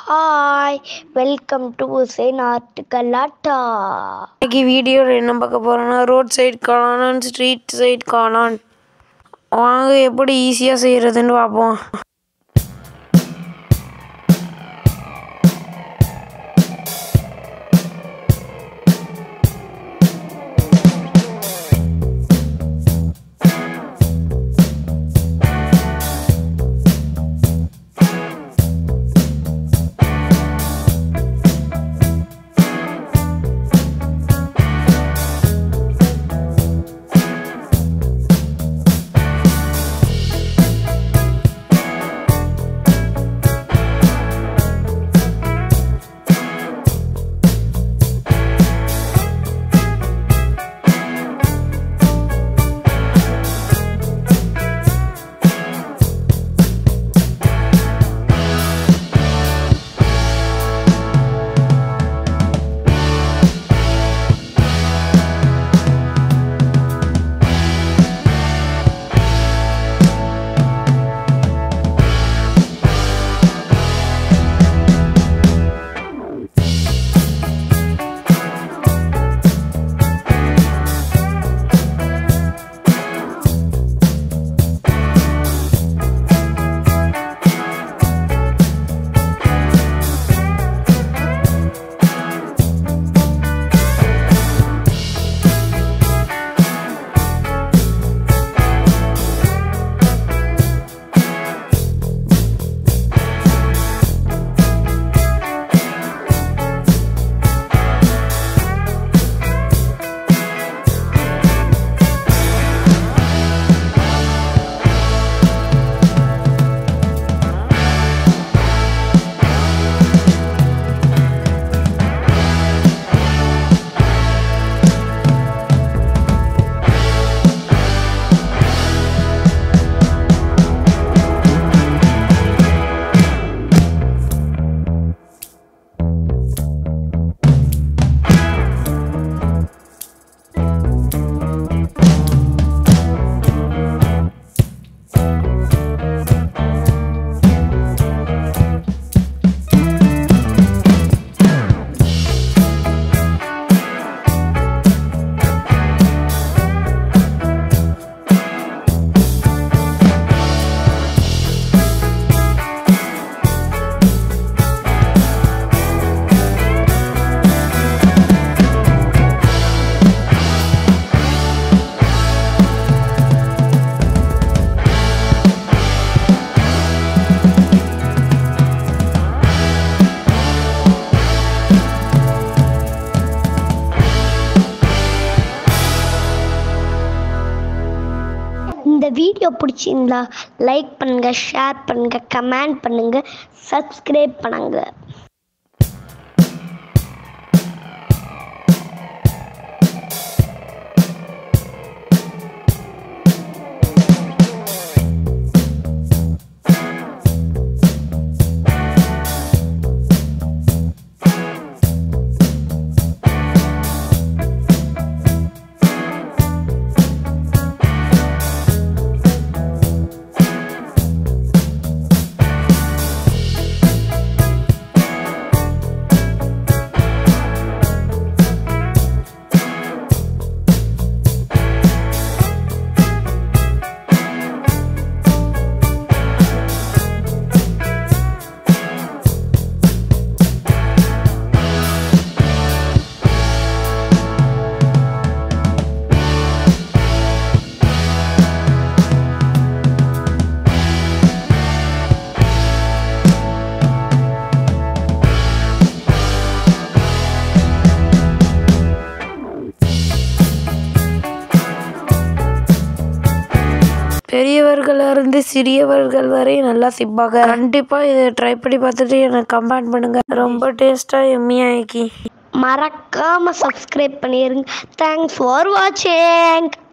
hi welcome to Hussain art Galatta இன்னைக்கு வீடியோவில் என்ன பார்க்க போகிறோன்னா ரோட் சைடு காளான் ஸ்ட்ரீட் சைடு காளான் வாங்க எப்படி ஈஸியாக செய்கிறதுன்னு பார்ப்போம் இந்த வீடியோ பிடிச்சிருந்தா லைக் பண்ணுங்க ஷேர் பண்ணுங்க கமெண்ட் பண்ணுங்க சப்ஸ்கிரைப் பண்ணுங்க பெரியவர்கள இருந்து சிறியவர்கள் வரை நல்லா சிப்பாங்க கண்டிப்பாக இதை ட்ரை பண்ணி பார்த்துட்டு எனக்கு கமெண்ட் பண்ணுங்கள் ரொம்ப டேஸ்ட்டாக எம்மியாக ஆக்கி மறக்காம சப்ஸ்கிரைப் பண்ணிருங்க தேங்க்ஸ் ஃபார் வாட்சிங்